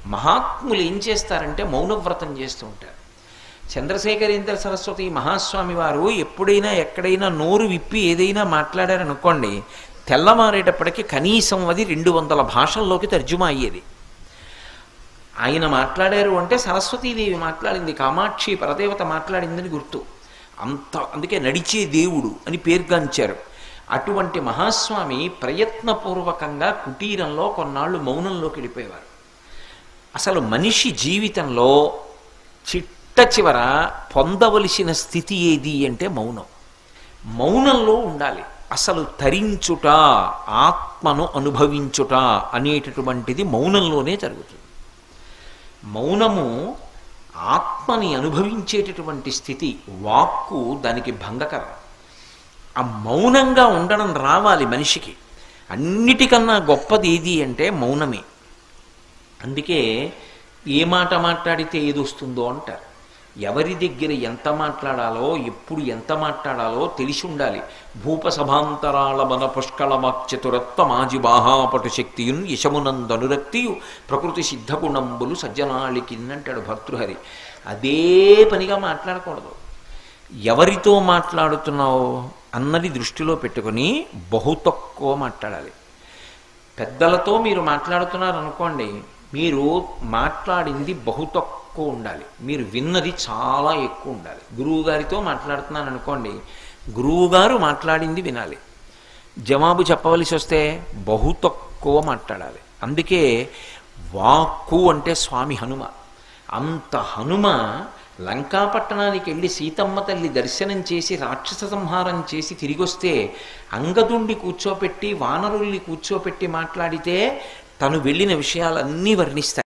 మహాత్ములు ఏం చేస్తారంటే మౌనవ్రతం చేస్తూ ఉంటారు చంద్రశేఖరేంద్ర సరస్వతి మహాస్వామి వారు ఎప్పుడైనా ఎక్కడైనా నోరు విప్పి ఏదైనా మాట్లాడారనుకోండి తెల్లమారేటప్పటికి కనీసం అది రెండు వందల భాషల్లోకి తర్జుమా అయ్యేది ఆయన మాట్లాడారు అంటే సరస్వతీదేవి మాట్లాడింది కామాక్షి పరదేవత మాట్లాడిందని గుర్తు అంత అందుకే నడిచే దేవుడు అని పేర్గాంచారు అటువంటి మహాస్వామి ప్రయత్నపూర్వకంగా కుటీరంలో కొన్నాళ్ళు మౌనంలోకి వెళ్ళిపోయేవారు అసలు మనిషి జీవితంలో చిట్ట చివర పొందవలసిన స్థితి ఏది అంటే మౌనం మౌనంలో ఉండాలి అసలు తరించుట ఆత్మను అనుభవించుట అనేటటువంటిది మౌనంలోనే జరుగుతుంది మౌనము ఆత్మని అనుభవించేటటువంటి స్థితి వాక్కు దానికి భంగకరం ఆ మౌనంగా ఉండడం రావాలి మనిషికి అన్నిటికన్నా గొప్పది ఏది అంటే మౌనమే అందుకే ఏ మాట మాట్లాడితే ఏది వస్తుందో అంటారు ఎవరి దగ్గర ఎంత మాట్లాడాలో ఎప్పుడు ఎంత మాట్లాడాలో తెలిసి ఉండాలి భూప సభాంతరాల మన పుష్కళ వాక్చతురత్వ మాజి బాహాపటు శక్తియున్ యశమునందనురక్తియు ప్రకృతి సిద్ధగుణంబులు సజ్జనాళికిన్నంటాడు భర్తృహరి అదే పనిగా మాట్లాడకూడదు ఎవరితో మాట్లాడుతున్నావు అన్నది దృష్టిలో పెట్టుకొని బహు తక్కువ మాట్లాడాలి పెద్దలతో మీరు మాట్లాడుతున్నారు అనుకోండి మీరు మాట్లాడింది బహు తక్కువ ఉండాలి మీరు విన్నది చాలా ఎక్కువ ఉండాలి గురువు గారితో మాట్లాడుతున్నాను అనుకోండి గురువు గారు మాట్లాడింది వినాలి జవాబు చెప్పవలసి వస్తే బహు తక్కువ మాట్లాడాలి అందుకే వాక్కు అంటే స్వామి హనుమ అంత హనుమ లంకాపట్టణానికి వెళ్ళి సీతమ్మ తల్లి దర్శనం చేసి రాక్షస సంహారం చేసి తిరిగొస్తే అంగదుండి కూర్చోపెట్టి వానరుల్ని కూర్చోపెట్టి మాట్లాడితే తను వెళ్ళిన విషయాలన్నీ వర్ణిస్తాయి